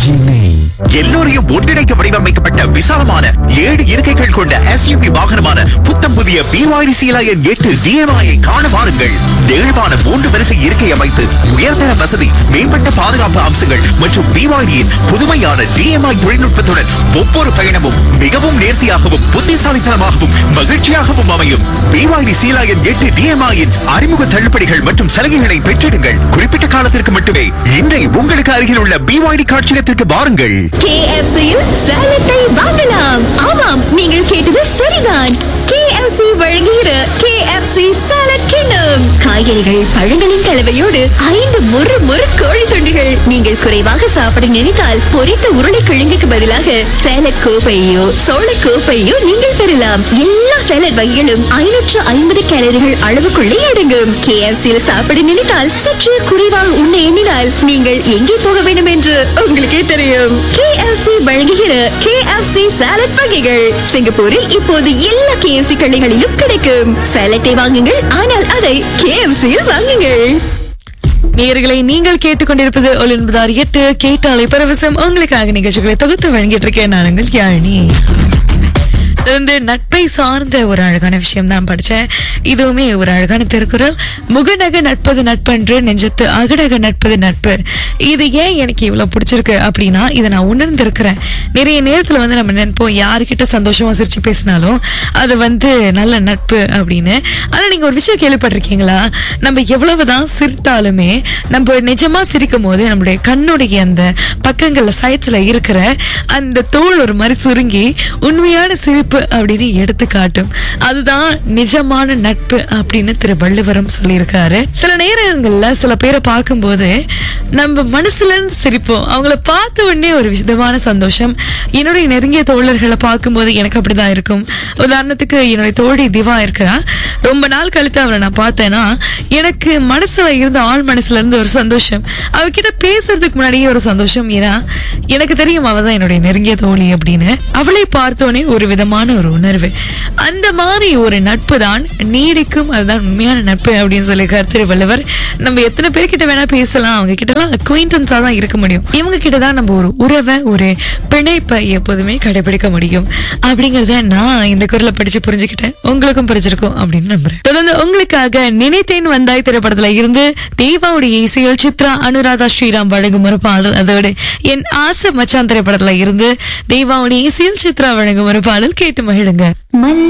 சென்னை எல்லோரையும் ஒன்றிணைக்க வடிவமைக்கப்பட்ட விசாலமான ஏழு இருக்கைகள் கொண்ட எஸ்யூவி வாகனமான புத்தம் புதிய பிவாய்டி சீலாயன் எட்டு டிஎம்ஐ காண வாருங்கள் நெகிழ்வான மூன்று வரிசை இருக்கை அமைப்பு உயர்தர வசதி மேம்பட்ட பாதுகாப்பு அம்சங்கள் மற்றும் பிவாய்டியின் புதுமையான டிஎம்ஐ தொழில்நுட்பத்துடன் ஒவ்வொரு பயணமும் மிகவும் நேர்த்தியாகவும் புத்திசாலித்தனமாகவும் மகிழ்ச்சியாகவும் அமையும் பிவாய்டி சீலாயன் எட்டு டிஎம்ஐயின் அறிமுக தள்ளுபடிகள் மற்றும் சலுகைகளை பெற்றிடுங்கள் குறிப்பிட்ட காலத்திற்கு மட்டுமே இன்றை உங்களுக்கு அருகில் உள்ள பிவாய்டி காட்சியகத்திற்கு வாருங்கள் KFC-யில் சேலட்டை வாங்கலாம் ஆமாம் நீங்கள் கேட்டது சரிதான் KFC வழங்குகிற KFC சாலட் கிண்ணம் காய்கறிகள் பழங்களின் கலவையோடு ஐந்து மொறு மொறு கோழி துண்டுகள் நீங்கள் குறைவாக சாப்பிட நினைத்தால் பொரித்த உருளைக்கிழங்குக்கு பதிலாக சேலட் கோப்பையோ சோள கோப்பையோ நீங்கள் பெறலாம் எல்லா சேலட் வகைகளும் ஐநூற்று ஐம்பது கேலரிகள் அளவுக்குள்ளே அடங்கும் KFC-யில் சாப்பிட நினைத்தால் சற்று குறைவாக உண்ண எண்ணினால் நீங்கள் எங்கே போக வேண்டும் என்று உங்களுக்கே தெரியும் KFC வழங்குகிற KFC சாலட் வகைகள் சிங்கப்பூரில் இப்போது எல்லா KFC கடைகளிலும் கிடைக்கும் சாலட்டை வாங்குங்கள் ஆனால் அதை KFC-யில் வாங்குங்கள் நேயர்களை நீங்கள் கேட்டுக்கொண்டிருப்பது ஒலின்பதார் எட்டு கேட்டாலை பரவசம் உங்களுக்காக நிகழ்ச்சிகளை தொகுத்து வழங்கிட்டு இருக்கேன் நான் உங்கள் யாழினி வந்து நட்பை சார்ந்த ஒரு அழகான விஷயம் தான் படிச்சேன் இதுவுமே ஒரு அழகான திருக்குறள் முகநக நட்பது நட்பன்று நெஞ்சத்து அகடக நட்பது நட்பு இது ஏன் எனக்கு இவ்வளவு பிடிச்சிருக்கு அப்படின்னா இதை நான் உணர்ந்திருக்கிறேன் நிறைய நேரத்துல வந்து நம்ம நினைப்போம் யாருக்கிட்ட சந்தோஷமா சிரிச்சு பேசினாலும் அது வந்து நல்ல நட்பு அப்படின்னு ஆனா நீங்க ஒரு விஷயம் கேள்விப்பட்டிருக்கீங்களா நம்ம எவ்வளவுதான் சிரித்தாலுமே நம்ம நிஜமா சிரிக்கும் போது நம்மளுடைய கண்ணுடைய அந்த பக்கங்கள்ல சைட்ஸ்ல இருக்கிற அந்த தோல் ஒரு மாதிரி சுருங்கி உண்மையான சிரிப்பு அப்படின்னு எடுத்து காட்டும் அதுதான் நிஜமான நட்பு அப்படின்னு திரு வள்ளுவரம் சொல்லியிருக்காரு சில நேரங்கள்ல சில பேரை பார்க்கும்போது நம்ம மனசுல இருந்து சிரிப்போம் அவங்கள பார்த்த உடனே ஒரு விதமான சந்தோஷம் என்னுடைய நெருங்கிய தோழர்களை பார்க்கும்போது எனக்கு அப்படிதான் இருக்கும் உதாரணத்துக்கு என்னுடைய தோழி திவா இருக்கிறா ரொம்ப நாள் கழித்து அவளை நான் பார்த்தேன்னா எனக்கு மனசுல இருந்த ஆள் மனசுல இருந்து ஒரு சந்தோஷம் அவகிட்ட பேசுறதுக்கு முன்னாடியே ஒரு சந்தோஷம் ஏன்னா எனக்கு தெரியும் அவ தான் என்னுடைய நெருங்கிய தோழி அப்படின்னு அவளை பார்த்தோன்னே ஒரு விதமான ஒரு உணர்வு அந்த மாதிரி ஒரு நட்பு தான் நீடிக்கும் அதுதான் உண்மையான நட்பு அப்படின்னு சொல்லியிருக்கார் திருவள்ளுவர் நம்ம எத்தனை பேர்கிட்ட வேணா பேசலாம் அவங்க கிட்ட எல்லாம் அக்வைண்டன்ஸா தான் இருக்க முடியும் இவங்க கிட்ட தான் நம்ம ஒரு உறவை ஒரு பிணைப்பை எப்போதுமே கடைபிடிக்க முடியும் அப்படிங்கறத நான் இந்த குரலை படிச்சு புரிஞ்சுக்கிட்டேன் உங்களுக்கும் புரிஞ்சிருக்கும் அப்படின்னு நம்புறேன் தொடர்ந்து உங்களுக்காக நினைத்தேன் வந்தாய் திரைப்படத்துல இருந்து தேவாவுடைய இசையில் சித்ரா அனுராதா ஸ்ரீராம் வழங்கும் ஒரு பாடல் அதோடு என் ஆசை மச்சான் திரைப்படத்துல இருந்து தேவாவுடைய இசையில் சித்ரா வழங்கும் ஒரு பாடல் கேட்டு மகிழுங்க